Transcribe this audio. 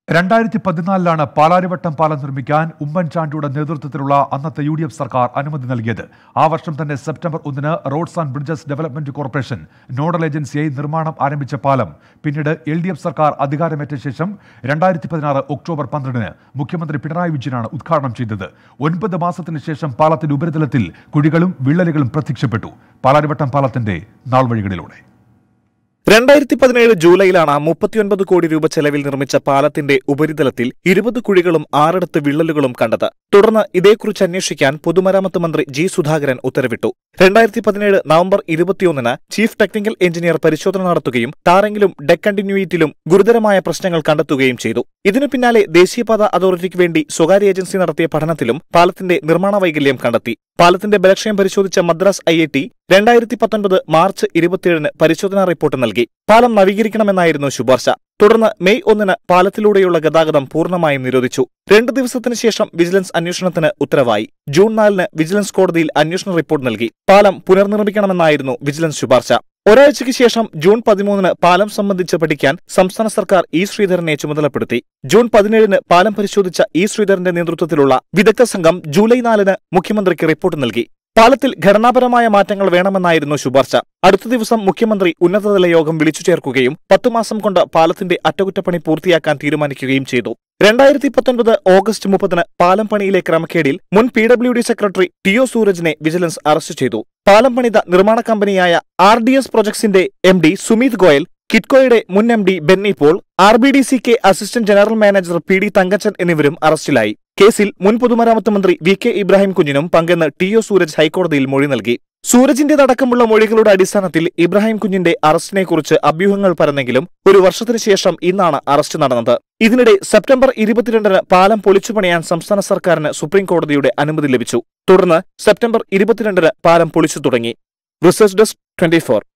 രണ്ടായിരത്തി പതിനാലിലാണ് പാലാരിവട്ടം പാലം നിർമ്മിക്കാൻ ഉമ്മൻചാണ്ടിയുടെ നേതൃത്വത്തിലുള്ള അന്നത്തെ യു ഡി എഫ് സർക്കാർ അനുമതി നൽകിയത് ആ വർഷം തന്നെ സെപ്റ്റംബർ ഒന്നിന് roads and bridges development corporation nodal ഏജൻസിയായി നിർമ്മാണം ആരംഭിച്ച പാലം പിന്നീട് എൽ ഡി എഫ് സർക്കാർ അധികാരമേറ്റ ശേഷം രണ്ടായിരത്തി പതിനാറ് ഒക്ടോബർ പന്ത്രണ്ടിന് മുഖ്യമന്ത്രി പിണറായി വിജയനാണ് ഉദ്ഘാടനം ചെയ്തത് ഒൻപത് മാസത്തിന് ശേഷം പാലത്തിന്റെ ഉപരിതലത്തിൽ കുഴികളും വിള്ളലുകളും പ്രത്യക്ഷപ്പെട്ടു പാലാരിവട്ടം പാലത്തിന്റെ നാൾവഴികളിലൂടെ രണ്ടായിരത്തി പതിനേഴ് ജൂലൈയിലാണ് മുപ്പത്തിയൊൻപത് കോടി രൂപ ചെലവിൽ നിർമ്മിച്ച പാലത്തിന്റെ ഉപരിതലത്തിൽ ഇരുപത് കുഴികളും ആറിടത്ത് വിള്ളലുകളും കണ്ടത് തുടർന്ന് ഇതേക്കുറിച്ച് അന്വേഷിക്കാൻ പൊതുമരാമത്ത് മന്ത്രി ജി സുധാകരൻ ഉത്തരവിട്ടു രണ്ടായിരത്തി പതിനേഴ് നവംബർ ഇരുപത്തിയൊന്നിന് ചീഫ് ടെക്നിക്കൽ എഞ്ചിനീയർ പരിശോധന നടത്തുകയും ടാറിംഗിലും ഡെക് കണ്ടിന്യൂയിറ്റിലും ഗുരുതരമായ പ്രശ്നങ്ങൾ കണ്ടെത്തുകയും ചെയ്തു ഇതിനു പിന്നാലെ ദേശീയപാത അതോറിറ്റിക്ക് വേണ്ടി സ്വകാര്യ ഏജൻസി നടത്തിയ പഠനത്തിലും പാലത്തിന്റെ നിർമ്മാണ വൈകല്യം കണ്ടെത്തി പാലത്തിന്റെ ബലക്ഷയം പരിശോധിച്ച മദ്രാസ് ഐ ഐ ടി രണ്ടായിരത്തി പത്തൊൻപത് മാർച്ച് ഇരുപത്തിയേഴിന് പരിശോധനാ റിപ്പോർട്ട് നൽകി പാലം നവീകരിക്കണമെന്നായിരുന്നു ശുപാർശ തുടർന്ന് മെയ് ഒന്നിന് പാലത്തിലൂടെയുള്ള ഗതാഗതം പൂർണ്ണമായും നിരോധിച്ചു രണ്ടു ദിവസത്തിന് ശേഷം വിജിലൻസ് അന്വേഷണത്തിന് ഉത്തരവായി ജൂൺ നാലിന് വിജിലൻസ് കോടതിയിൽ അന്വേഷണ റിപ്പോർട്ട് നൽകി പാലം പുനർനിർമ്മിക്കണമെന്നായിരുന്നു വിജിലൻസ് ശുപാർശ ഒരാഴ്ചയ്ക്ക് ശേഷം ജൂൺ പതിമൂന്നിന് പാലം സംബന്ധിച്ച് പഠിക്കാൻ സംസ്ഥാന സർക്കാർ ഇ ശ്രീധരനെ ചുമതലപ്പെടുത്തി ജൂൺ പതിനേഴിന് പാലം പരിശോധിച്ച ഇ ശ്രീധരന്റെ നേതൃത്വത്തിലുള്ള വിദഗ്ധ സംഘം ജൂലൈ നാലിന് മുഖ്യമന്ത്രിക്ക് റിപ്പോർട്ട് നൽകി പാലത്തിൽ ഘടനാപരമായ മാറ്റങ്ങൾ വേണമെന്നായിരുന്നു ശുപാർശ അടുത്ത ദിവസം മുഖ്യമന്ത്രി ഉന്നതതല യോഗം വിളിച്ചു ചേർക്കുകയും പത്തു മാസം കൊണ്ട് പാലത്തിന്റെ അറ്റകുറ്റപ്പണി പൂർത്തിയാക്കാൻ തീരുമാനിക്കുകയും ചെയ്തു രണ്ടായിരത്തി പത്തൊൻപത് ഓഗസ്റ്റ് മുപ്പതിന് പാലം പണിയിലെ ക്രമക്കേടിൽ മുൻ P W D secretary T O സൂരജിനെ വിജിലൻസ് അറസ്റ്റ് ചെയ്തു പാലം പണിത നിർമ്മാണ കമ്പനിയായ ആർ ഡി എസ് പ്രൊജക്ട്സിന്റെ എം ഡി സുമീത് ഗോയൽ കിറ്റ്കോയുടെ മുൻ M D Benny Paul R B D C K assistant general manager P D Thankachan എന്നിവരും അറസ്റ്റിലായി കേസിൽ മുൻ പൊതുമരാമത്ത് മന്ത്രി വി കെ ഇബ്രാഹിം കുഞ്ഞിനും പങ്കെന്ന് ടി ഒ സൂരജ് ഹൈക്കോടതിയിൽ മൊഴി നൽകി സൂരജിന്റേതടക്കമുള്ള മൊഴികളുടെ അടിസ്ഥാനത്തിൽ ഇബ്രാഹിം കുഞ്ഞിന്റെ അറസ്റ്റിനെക്കുറിച്ച് അഭ്യൂഹങ്ങൾ പരന്നെങ്കിലും ഒരു വർഷത്തിനു ശേഷം ഇന്നാണ് അറസ്റ്റ് നടന്നത് ഇതിനിടെ സെപ്റ്റംബർ ഇരുപത്തിരണ്ടിന് പാലം പൊളിച്ചുപണിയാൻ സംസ്ഥാന സർക്കാരിന് സുപ്രീം കോടതിയുടെ അനുമതി ലഭിച്ചു തുടർന്ന് സെപ്റ്റംബർ ഇരുപത്തിരണ്ടിന് പാലം പൊളിച്ചു തുടങ്ങി റിസർച്ച് ഡെസ്ക് ട്വന്റി